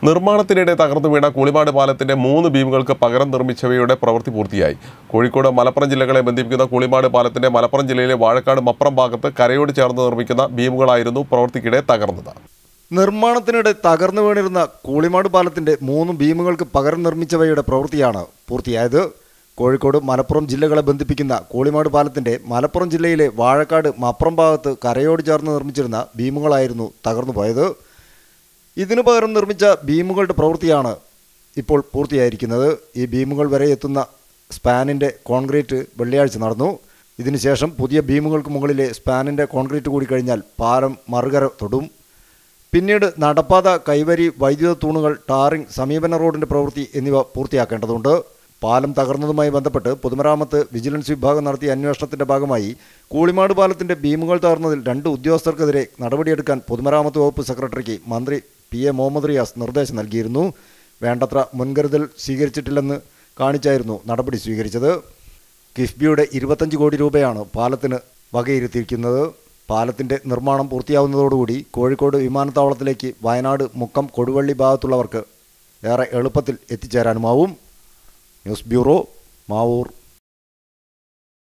നിർമ്മാണത്തിനിടെ തകർന്നു വീണ കൂളിമാട് പാലത്തിന്റെ മൂന്ന് ബീമുകൾക്ക് പകരം നിർമ്മിച്ചവയുടെ പ്രവൃത്തി പൂർത്തിയായി കോഴിക്കോട് മലപ്പുറം ജില്ലകളെ ബന്ധിപ്പിക്കുന്ന കൂളിമാട് പാലത്തിന്റെ മലപ്പുറം ജില്ലയിലെ വാഴക്കാട് മപ്പുറം ഭാഗത്ത് കരയോട് ചേർന്ന് നിർമ്മിക്കുന്ന ബീമുകളായിരുന്നു പ്രവൃത്തിക്കിടെ തകർന്നത് നിർമ്മാണത്തിനിടെ തകർന്നു വീണിരുന്ന കൂളിമാട് പാലത്തിന്റെ മൂന്ന് ബീമുകൾക്ക് പകരം നിർമ്മിച്ചവയുടെ പ്രവൃത്തിയാണ് പൂർത്തിയായത് കോഴിക്കോട് മലപ്പുറം ജില്ലകളെ ബന്ധിപ്പിക്കുന്ന കൂളിമാട് പാലത്തിന്റെ മലപ്പുറം ജില്ലയിലെ വാഴക്കാട് മപ്പുറം ഭാഗത്ത് കരയോട് ചേർന്ന് നിർമ്മിച്ചിരുന്ന ബീമുകളായിരുന്നു തകർന്നു പോയത് ഇതിനു പകരം നിർമ്മിച്ച ബീമുകളുടെ പ്രവൃത്തിയാണ് ഇപ്പോൾ പൂർത്തിയായിരിക്കുന്നത് ഈ ബീമുകൾ വരെ എത്തുന്ന സ്പാനിൻ്റെ കോൺക്രീറ്റ് വെള്ളിയാഴ്ച നടന്നു ഇതിനുശേഷം പുതിയ ബീമുകൾക്ക് മുകളിലെ സ്പാനിൻ്റെ കോൺക്രീറ്റ് കൂടി കഴിഞ്ഞാൽ പാലം മറുകര തൊടും പിന്നീട് നടപ്പാത കൈവരി വൈദ്യുത തൂണുകൾ ടാറിംഗ് സമീപന റോഡിൻ്റെ പ്രവൃത്തി എന്നിവ പൂർത്തിയാക്കേണ്ടതുണ്ട് പാലം തകർന്നതുമായി ബന്ധപ്പെട്ട് പൊതുമരാമത്ത് വിജിലൻസ് വിഭാഗം നടത്തിയ അന്വേഷണത്തിന്റെ ഭാഗമായി കൂളിമാട് പാലത്തിന്റെ ബീമുകൾ തകർന്നതിൽ രണ്ട് ഉദ്യോഗസ്ഥർക്കെതിരെ നടപടിയെടുക്കാൻ പൊതുമരാമത്ത് വകുപ്പ് സെക്രട്ടറിക്ക് മന്ത്രി പി എ മുഹമ്മദ് റിയാസ് നിർദ്ദേശം നൽകിയിരുന്നു വേണ്ടത്ര മുൻകരുതൽ സ്വീകരിച്ചിട്ടില്ലെന്ന് കാണിച്ചായിരുന്നു നടപടി സ്വീകരിച്ചത് കിഫ്ബിയുടെ ഇരുപത്തഞ്ച് കോടി രൂപയാണ് പാലത്തിന് വകയിരുത്തിയിരിക്കുന്നത് പാലത്തിന്റെ നിർമ്മാണം പൂർത്തിയാവുന്നതോടുകൂടി കോഴിക്കോട് വിമാനത്താവളത്തിലേക്ക് വയനാട് മുക്കം കൊടുവള്ളി ഭാഗത്തുള്ളവർക്ക് ഏറെ എളുപ്പത്തിൽ എത്തിച്ചേരാനുമാവും ന്യൂസ് ബ്യൂറോ മാവൂർ